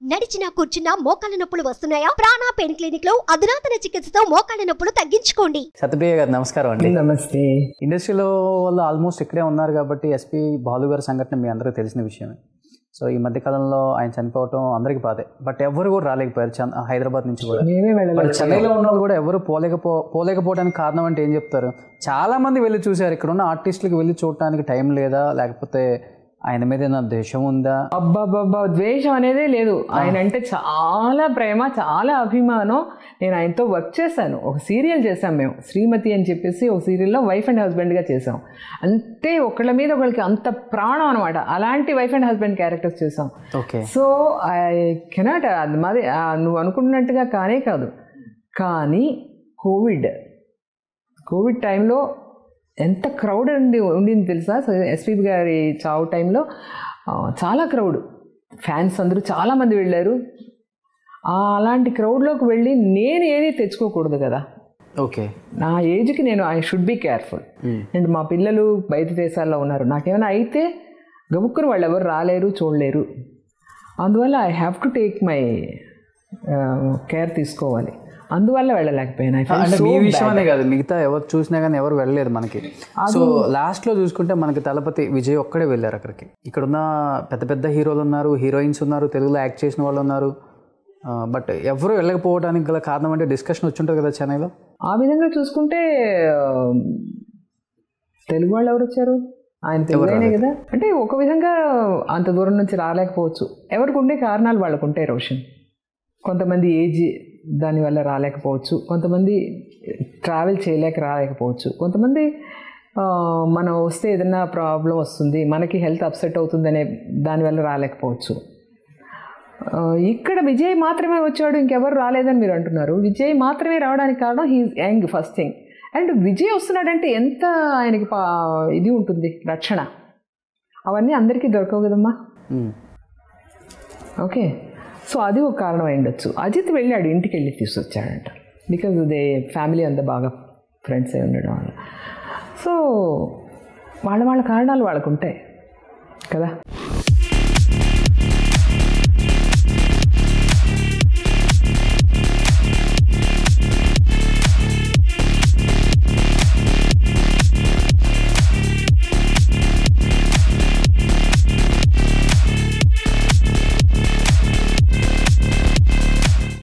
నడిచినా కూర్చున్నా మోకాళ్ళ నొప్పులు వస్తున్నాయా ప్రాణా పెయిన్ క్లినిక్ లో అధునాతన చికిత్సతో మోకాళ్ళ నొప్పులు తగ్గించుకోండి సత్యప్రియ గారు నమస్కారం అండి నమస్తే ఇండస్ట్రీలో వాళ్ళు ఆల్మోస్ట్ ఇక్కడే ఉన్నారు కాబట్టి ఎస్పీ బాలు గారి సంఘటన మీ అందరికీ తెలిసిన విషయమే సో ఈ మధ్య కాలంలో ఆయన చనిపోవటం అందరికీ బాధే బట్ ఎవరు కూడా రాలేకపోయారు చన్- హైదరాబాద్ నుంచి కూడా మేమే మరి వెళ్ళలేదు చెన్నైలో ఉన్న వాళ్ళు కూడా ఎవరు పోలేకపో పోలేకపోవడానికి కారణం అంటే ఏం చెప్తారు చాలా మంది వెళ్ళి చూశారు ఇక్కడ ఉన్న ఆర్టిస్టులకు వెళ్ళి చూడటానికి టైం లేదా లేకపోతే ఆయన మీద ఏదైనా దేశం ఉందా అబ్బాబ్బాబ్బా ద్వేషం అనేదే లేదు ఆయన అంటే చాలా ప్రేమ చాలా అభిమానం నేను ఆయనతో వర్క్ చేశాను ఒక సీరియల్ చేశాం మేము శ్రీమతి అని చెప్పేసి ఒక సీరియల్లో వైఫ్ అండ్ హస్బెండ్గా చేసాం అంతే ఒకళ్ళ మీద ఒకళ్ళకి అంత ప్రాణం అనమాట అలాంటి వైఫ్ అండ్ హస్బెండ్ క్యారెక్టర్స్ చేసాం ఓకే సో ఐ కెనాట్ అది మాది ఆ, నువ్వు అనుకున్నట్టుగా కానే కాదు కానీ కోవిడ్ కోవిడ్ టైంలో ఎంత క్రౌడ్ ఉండి ఉండింది తెలుసా ఎస్పీబీ గారి చావు టైంలో ఆ, చాలా క్రౌడ్ ఫ్యాన్స్ అందరూ చాలామంది వెళ్ళారు ఆ, అలాంటి క్రౌడ్లోకి వెళ్ళి నేను ఏది తెచ్చుకోకూడదు కదా ఓకే నా ఏజ్కి నేను I should be careful and మా పిల్లలు బయట దేశాల్లో ఉన్నారు నాకేమైనా అయితే గబుక్కుని వాళ్ళు ఎవరు రాలేరు చూడలేరు అందువల్ల I have to take my care తీసుకోవాలి అందువల్ల వెళ్ళలేకపోయాను I felt అంటే so మీ bad. విషయం అనే కాదు మిగతా ఎవరు చూసినా కానీ ఎవరు వెళ్ళలేదు మనకి సో లాస్ట్ లో చూసుకుంటే మనకి తలపతి విజయ్ ఒక్కడే వెళ్ళారు అక్కడికి ఇక్కడ ఉన్న పెద్ద పెద్ద హీరోలు ఉన్నారు హీరోయిన్స్ ఉన్నారు తెలుగులో యాక్ట్ చేసిన వాళ్ళు ఉన్నారు బట్ ఎవరు వెళ్ళకపోవడానికి గల కారణం అంటే డిస్కషన్ వచ్చి ఉంటుంది కదా చెన్నైలో ఆ విధంగా చూసుకుంటే ఆ, తెలుగు వాళ్ళు ఎవరు వచ్చారు ఆయన తెలుగునే కదా అంటే ఒక విధంగా అంత దూరం నుంచి రాలేకపోవచ్చు ఎవరికి ఉండే కారణాలు వాళ్ళకు ఉంటాయి రోషన్ కొంతమంది ఏజ్ దానివల్ల రాలేకపోవచ్చు కొంతమంది ట్రావెల్ చేయలేక రాలేకపోవచ్చు కొంతమంది ఆ, మనం వస్తే ఏదైనా ప్రాబ్లం వస్తుంది మనకి హెల్త్ అప్సెట్ అవుతుందనే దానివల్ల రాలేకపోవచ్చు ఆ, ఇక్కడ విజయ్ మాత్రమే వచ్చాడు ఇంకెవరు రాలేదని మీరు అంటున్నారు విజయ్ మాత్రమే రావడానికి కారణం he is young first thing and Vijay వస్తున్నాడంటే ఎంత ఆయనకి పా ఇది ఉంటుంది రక్షణ అవన్నీ అందరికీ దొరకవు కదమ్మా మ్మ్. ఓకే సో అది ఒక కారణం అయి ఉండొచ్చు అజిత్ వెళ్ళాడు ఇంటికి వెళ్ళి తీసుకొచ్చాడంట బికాజ్ దే ఫ్యామిలీ అంతా బాగా ఫ్రెండ్స్ అయి ఉండడం వల్ల సో వాళ్ళ వాళ్ళ కారణాలు వాళ్ళకు ఉంటాయి కదా